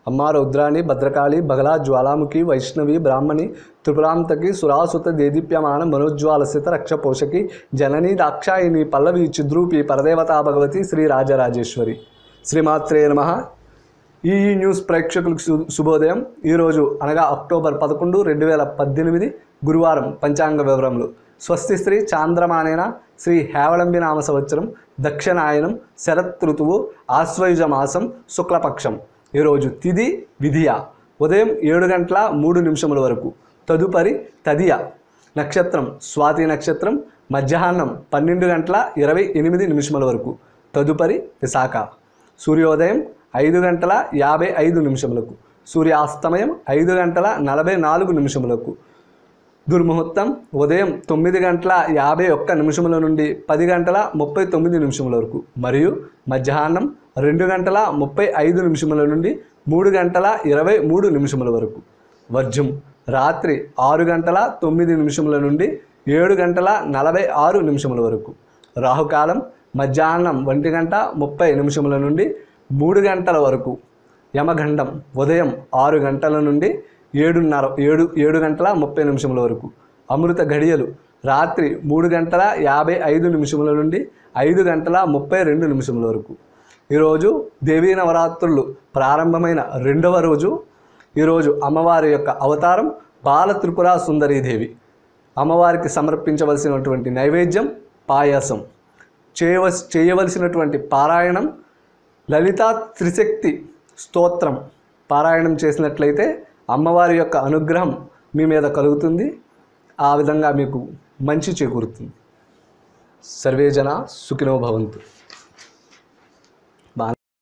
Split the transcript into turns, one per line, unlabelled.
అమ్మ రౌద్రాణి భద్రకాళి బగలా జ్వాలాముఖి వైష్ణవి బ్రాహ్మణి త్రిపురాంతకి సురాసుత దేదీప్యమాన మనోజ్వాలసిత రక్ష పోషకి జనని దాక్షాయిని పల్లవి చిద్రూపి పరదేవతా భగవతి శ్రీ రాజరాజేశ్వరి శ్రీమాత్రే నమ ఈ ఈ న్యూస్ ప్రేక్షకులకు శు- శుభోదయం ఈరోజు అనగా అక్టోబర్ పదకొండు రెండు వేల పద్దెనిమిది గురువారం పంచాంగ వివరములు స్వస్తి శ్రీ చాంద్రమానేన శ్రీ హేవళంబి నామ సంవత్సరం దక్షిణాయనం శరత్ ఋతువు ఆశ్వయుజ మాసం శుక్లపక్షం ఈరోజు తిది విధియ ఉదయం ఏడు గంటల మూడు నిమిషముల వరకు తదుపరి తదియ నక్షత్రం స్వాతి నక్షత్రం మధ్యాహ్నం పన్నెండు గంటల ఇరవై ఎనిమిది నిమిషముల వరకు తదుపరి విశాఖ సూర్యోదయం ఐదు గంటల యాభై ఐదు నిమిషములకు సూర్యాస్తమయం ఐదు గంటల నలభై నాలుగు నిమిషములకు దుర్ముహూర్తం ఉదయం తొమ్మిది గంటల యాభై ఒక్క నిమిషముల నుండి పది గంటల ముప్పై తొమ్మిది నిమిషముల వరకు మరియు మధ్యాహ్నం రెండు గంటల ముప్పై ఐదు నిమిషముల నుండి మూడు గంటల ఇరవై మూడు నిమిషముల వరకు వర్జం రాత్రి ఆరు గంటల తొమ్మిది నిమిషముల నుండి ఏడు గంటల నలభై ఆరు నిమిషముల వరకు రాహుకాలం మధ్యాహ్నం ఒంటి గంట ముప్పై నిమిషముల నుండి మూడు గంటల వరకు యమగండం ఉదయం ఆరు గంటల నుండి ఏడున్నర ఏడు ఏడు గంటల ముప్పై నిమిషముల వరకు అమృత ఘడియలు రాత్రి మూడు గంటల యాభై ఐదు నిమిషముల నుండి ఐదు గంటల ముప్పై రెండు నిమిషముల వరకు ఈరోజు దేవీ నవరాత్రులు ప్రారంభమైన రెండవ రోజు ఈరోజు అమ్మవారి యొక్క అవతారం బాల త్రిపుర సుందరీదేవి అమ్మవారికి సమర్పించవలసినటువంటి నైవేద్యం పాయాసం చేయవలసి చేయవలసినటువంటి పారాయణం లలితా త్రిశక్తి స్తోత్రం పారాయణం చేసినట్లయితే అమ్మవారి యొక్క అనుగ్రహం మీ మీద కలుగుతుంది ఆ విధంగా మీకు మంచి చేకూరుతుంది సర్వే జన సుఖినో భవంతు